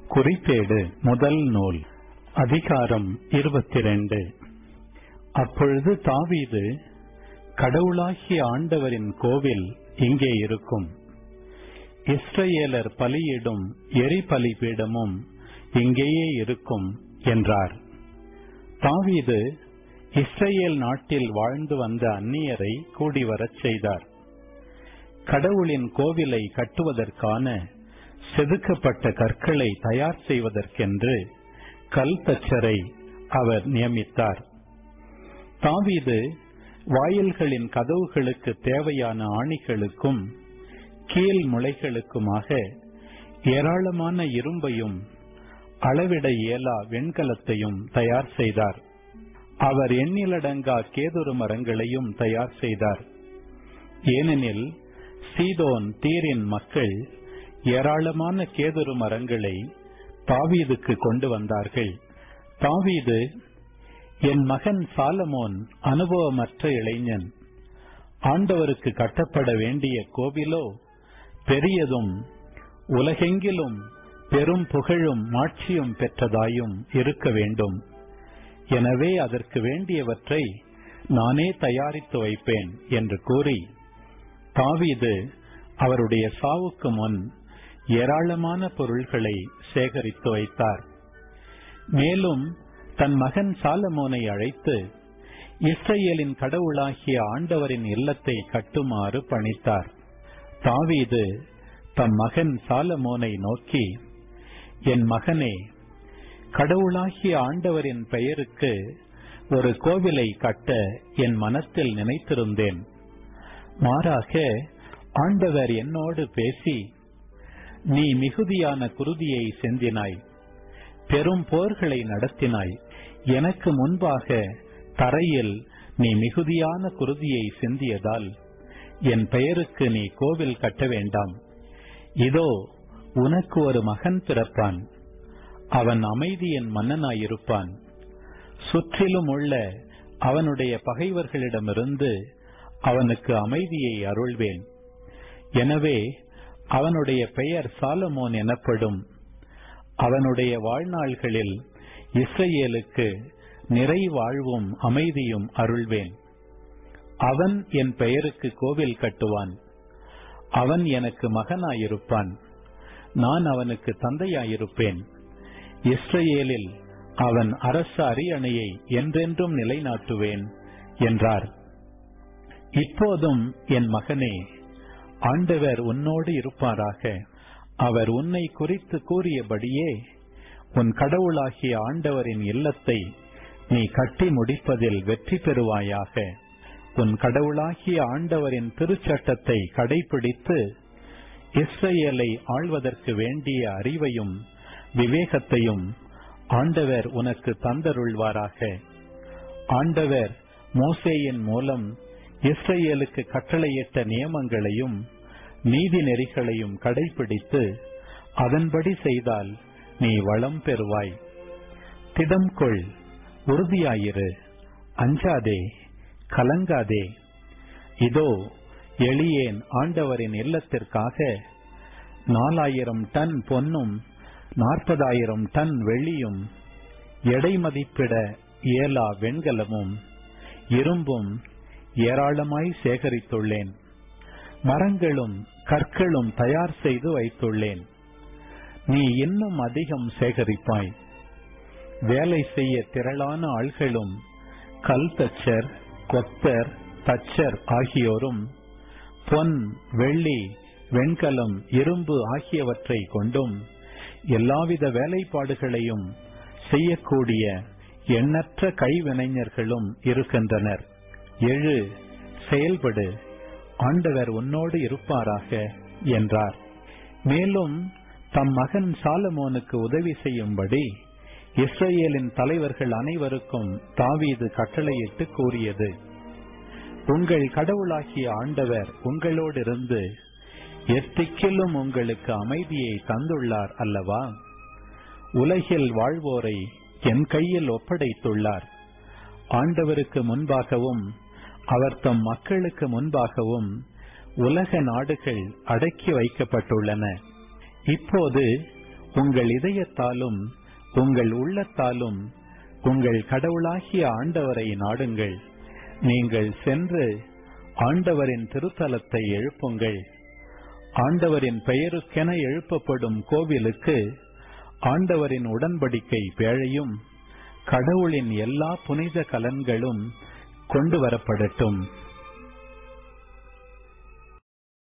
குறிப்பேடு முதல் நூல் அதிகாரம் இருபத்தி ரெண்டு அப்பொழுது தாவீது கடவுளாகிய ஆண்டவரின் கோவில் இங்கே இருக்கும் இஸ்ரவேலர் பலியிடும் எரிபலி பீடமும் இங்கேயே இருக்கும் என்றார் தாவீது இஸ்ரேல் நாட்டில் வாழ்ந்து வந்த அந்நியரை கூடி வரச் செய்தார் கடவுளின் கோவிலை கட்டுவதற்கான செதுக்கப்பட்ட கற்களை தயார் செய்வதற்கென்று கல் தச்சரை அவர் நியமித்தார் தாவீது வாயில்களின் கதவுகளுக்கு தேவையான ஆணிகளுக்கும் கீழ் முளைகளுக்குமாக ஏராளமான இரும்பையும் அளவிட இயலா வெண்கலத்தையும் தயார் செய்தார் அவர் எண்ணிலடங்கா கேதுரு மரங்களையும் தயார் செய்தார் ஏனெனில் சீதோன் தீரின் மக்கள் ஏராளமான கேதுரு மரங்களை தாவீதுக்கு கொண்டு வந்தார்கள் தாவீது என் மகன் சாலமோன் அனுபவமற்ற இளைஞன் ஆண்டவருக்கு கட்டப்பட வேண்டிய கோவிலோ பெரியதும் உலகெங்கிலும் பெரும் புகழும் மாட்சியும் பெற்றதாயும் இருக்க வேண்டும் எனவே அதற்கு வேண்டியவற்றை நானே தயாரித்து வைப்பேன் என்று கூறி தாவீது அவருடைய சாவுக்கு முன் ஏராளமான பொருள்களை சேகரித்து வைத்தார் மேலும் தன் மகன் சாலமோனை அழைத்து இஸ்ரேலின் கடவுளாகிய ஆண்டவரின் இல்லத்தை கட்டுமாறு பணித்தார் தாவீது தம் மகன் சாலமோனை நோக்கி என் மகனே கடவுளாகிய ஆண்டவரின் பெயருக்கு ஒரு கோவிலை கட்ட என் மனத்தில் நினைத்திருந்தேன் மாறாக ஆண்டவர் என்னோடு பேசி நீ மிகுதியான குருதியை செந்தினாய் பெரும் போர்களை நடத்தினாய் எனக்கு முன்பாக தரையில் நீ மிகுதியான குருதியை சிந்தியதால் என் பெயருக்கு நீ கோவில் கட்ட வேண்டாம் இதோ உனக்கு ஒரு மகன் பிறப்பான் அவன் அமைதியின் மன்னனாயிருப்பான் சுற்றிலும் உள்ள அவனுடைய பகைவர்களிடமிருந்து அவனுக்கு அமைதியை அருள்வேன் எனவே அவனுடைய பெயர் சாலமோன் எனப்படும் அவனுடைய வாழ்நாள்களில் இஸ்ரேலுக்கு நிறை வாழ்வும் அமைதியும் அருள்வேன் அவன் என் பெயருக்கு கோவில் கட்டுவான் அவன் எனக்கு மகனாயிருப்பான் நான் அவனுக்கு தந்தையாயிருப்பேன் இஸ்ரேலில் அவன் அரச அரியணையை என்றென்றும் நிலைநாட்டுவேன் என்றார் இப்போதும் என் மகனே ஆண்டவர் உன்னோடு இருப்பாராக அவர் உன்னை குறித்து கூறியபடியே உன் கடவுளாகிய ஆண்டவரின் இல்லத்தை நீ கட்டி முடிப்பதில் வெற்றி பெறுவாயாக உன் கடவுளாகிய ஆண்டவரின் திருச்சட்டத்தை கடைபிடித்து இஸ்ரேலை ஆள்வதற்கு வேண்டிய அறிவையும் விவேகத்தையும் ஆண்டவர் உனக்கு தந்தருள்வாராக ஆண்டவர் மோசேயின் மூலம் இஸ்ரேலுக்கு கட்டளையிட்ட நியமங்களையும் நீதி நெறிகளையும் கடைபிடித்து அதன்படி செய்தால் நீ வளம் பெறுவாய் திடம் கொள் உறுதியாயிரு அஞ்சாதே கலங்காதே இதோ எளியேன் ஆண்டவரின் இல்லத்திற்காக நாலாயிரம் டன் பொன்னும் நாற்பதாயிரம் டன் வெள்ளியும் எடை மதிப்பிட இயலா வெண்கலமும் இரும்பும் ஏராளமாய் சேகரித்துள்ளேன் மரங்களும் கற்களும் தயார் செய்து வைத்துள்ளேன் நீ இன்னும் அதிகம் சேகரிப்பாய் வேலை செய்ய திரளான ஆள்களும் கல் தச்சர் கொத்தர் தச்சர் ஆகியோரும் பொன் வெள்ளி வெண்கலம் இரும்பு ஆகியவற்றை கொண்டும் எல்லாவித வேலைப்பாடுகளையும் செய்யக்கூடிய எண்ணற்ற கைவினைஞர்களும் இருக்கின்றனர் எழு செயல்படு ஆண்டவர் உன்னோடு இருப்பாராக என்றார் மேலும் தம் மகன் சாலமோனுக்கு உதவி செய்யும்படி இஸ்ரேலின் தலைவர்கள் அனைவருக்கும் தாவீது கட்டளையிட்டு கூறியது உங்கள் கடவுளாகிய ஆண்டவர் உங்களோடிருந்து எத்திக்கிலும் உங்களுக்கு அமைதியை தந்துள்ளார் அல்லவா உலகில் வாழ்வோரை என் கையில் ஒப்படைத்துள்ளார் ஆண்டவருக்கு முன்பாகவும் அவர் தம் மக்களுக்கு முன்பாகவும் உலக நாடுகள் அடக்கி வைக்கப்பட்டுள்ளன இப்போது உங்கள் இதயத்தாலும் உங்கள் உள்ளத்தாலும் உங்கள் கடவுளாகிய ஆண்டவரை நாடுங்கள் நீங்கள் சென்று ஆண்டவரின் திருத்தலத்தை எழுப்புங்கள் ஆண்டவரின் பெயருக்கென எழுப்பப்படும் கோவிலுக்கு ஆண்டவரின் உடன்படிக்கை பேழையும் கடவுளின் எல்லா புனித கலன்களும் கொண்டு வரப்படட்டும்